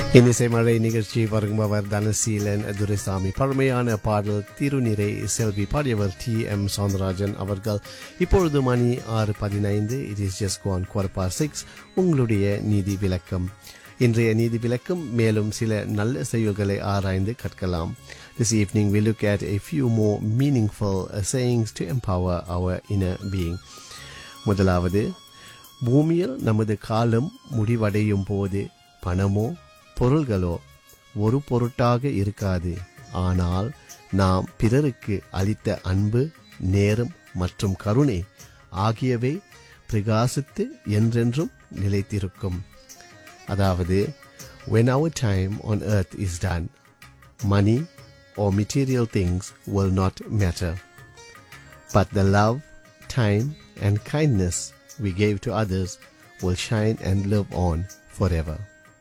இன்னிசை மழை நிகழ்ச்சி வரும்பவர் தனசீலன் துரைசாமி பழமையான பாடல் திருநிறை செல்வி பாடியவர் டி எம் சவுந்தரராஜன் அவர்கள் இப்பொழுது மணி ஆறு பதினைந்து இட் இஸ் ஜஸ்ட் குவான் குவர்பார் சிக்ஸ் உங்களுடைய நீதி விளக்கம் இன்றைய நீதி விளக்கம் மேலும் சில நல்ல செயல்களை ஆராய்ந்து கற்கலாம் This evening we look at a few more meaningful uh, sayings to empower our inner being. முதலாவது பூமியில் நமது காலம் முடிவடையும் போது பணமோ பொருள்களோ ஒரு பொருட்டாக இருக்காது ஆனால் நாம் பிறருக்கு அளித்த அன்பு நேரம் மற்றும் கருணை ஆகியவை பிரகாசித்து என்றென்றும் நிலைத்திருக்கும் அதாவது when our time on earth is done money or material things will not matter but the love time and kindness we gave to others will shine and live on forever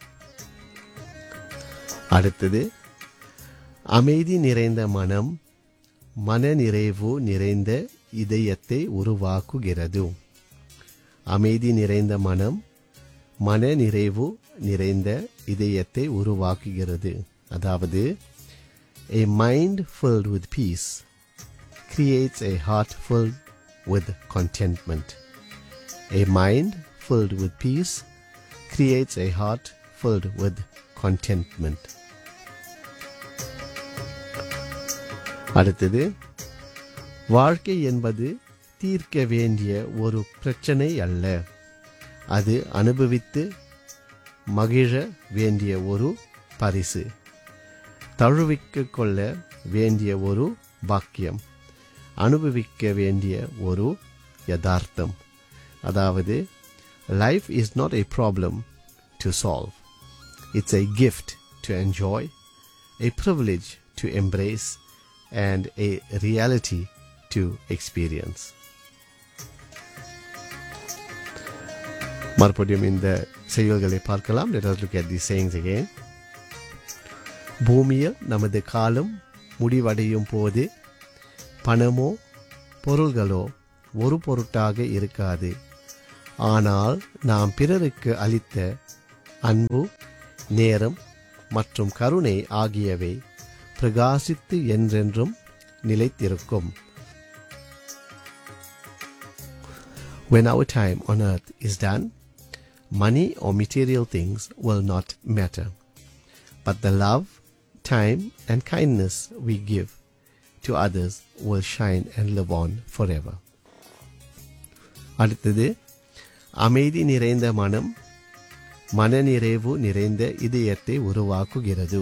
அடுத்தது அமைதி நிறைந்த மனம் மனநிறைவு நிறைந்த இதயத்தை உருவாக்குகிறது அமைதி நிறைந்த மனம் மனநிறைவு நிறைந்த இதயத்தை உருவாக்குகிறது அதாவது a mind filled with peace creates a heart filled with contentment a mind filled with peace creates a heart filled with contentment அடுத்தது வாழ்க்கை என்பது தீர்க்க வேண்டிய ஒரு பிரச்சனை அல்ல அது அனுபவித்து மகிழ வேண்டிய ஒரு பரிசு தழுவிக்க கொள்ள வேண்டிய ஒரு பாக்கியம் அனுபவிக்க வேண்டிய ஒரு யதார்த்தம் அதாவது life is not a problem to solve it's a gift to enjoy a privilege to embrace and a reality to experience மறுபடியும் இந்த செயல்களை பார்க்கலாம் let us look at these sayings again பூமியில் நமது காலம் முடிவடையும் போது பணமோ பொருள்களோ ஒரு பொருட்டாக இருக்காது ஆனால் நாம் பிறருக்கு அளித்த அன்பு நேரம் மற்றும் கருணை ஆகியவை பிரகாசித்து என்றென்றும் நிலைத்திருக்கும் When our time on earth is done, money or material things will not matter. But the love, time, and kindness we give to others will shine and live on forever. அடுத்தது அமைதி நிறைந்த மனம் மனநிறைவு நிறைந்த இதயத்தை உருவாக்குகிறது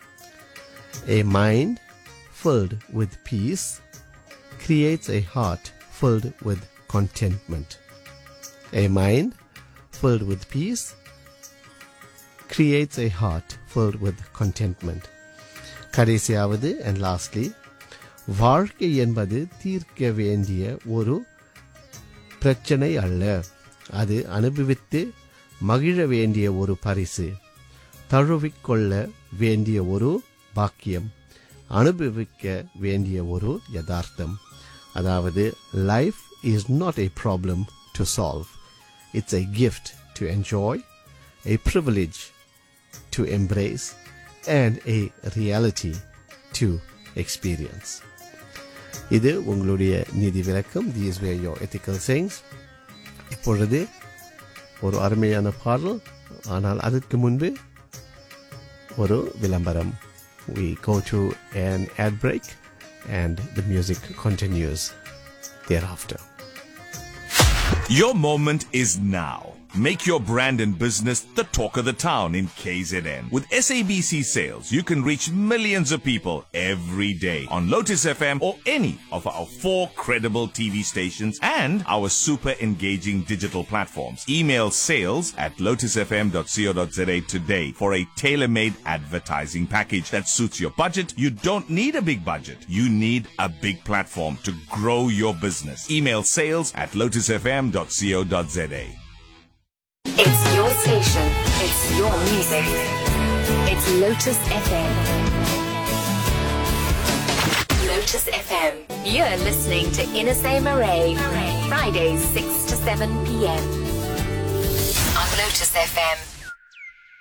A mind filled with peace creates a heart filled with contentment. A mind filled with peace creates a heart filled with contentment. கடைசியாவது and lastly வாழ்க்கை என்பது தீர்க்க வேண்டிய ஒரு பிரச்சனை அல்ல அது அனுபவித்து மகிழ வேண்டிய ஒரு பரிசு தழுவிக்கொள்ள வேண்டிய ஒரு பாக்கியம் அனுபவிக்க வேண்டிய ஒரு யதார்த்தம் அதாவது life is not a problem to solve it's a gift to enjoy a privilege to embrace and a reality to experience. இது உங்களுடைய நீதி விளக்கம் these were your ethical sayings இப்பொழுது ஒரு அருமையான பாடல் ஆனால் அதற்கு முன்பு ஒரு விளம்பரம் we go to an ad break and the music continues thereafter Your moment is now. Make your brand and business the talk of the town in KZN. With SABC sales, you can reach millions of people every day on Lotus FM or any of our four credible TV stations and our super engaging digital platforms. Email sales at lotusfm.co.za today for a tailor-made advertising package that suits your budget. You don't need a big budget. You need a big platform to grow your business. Email sales at lotusfm.co.za. It's your station. It's your music. It's Lotus FM. Lotus FM. You're listening to Inasay Marae. Fridays 6 to 7 p.m. On Lotus FM.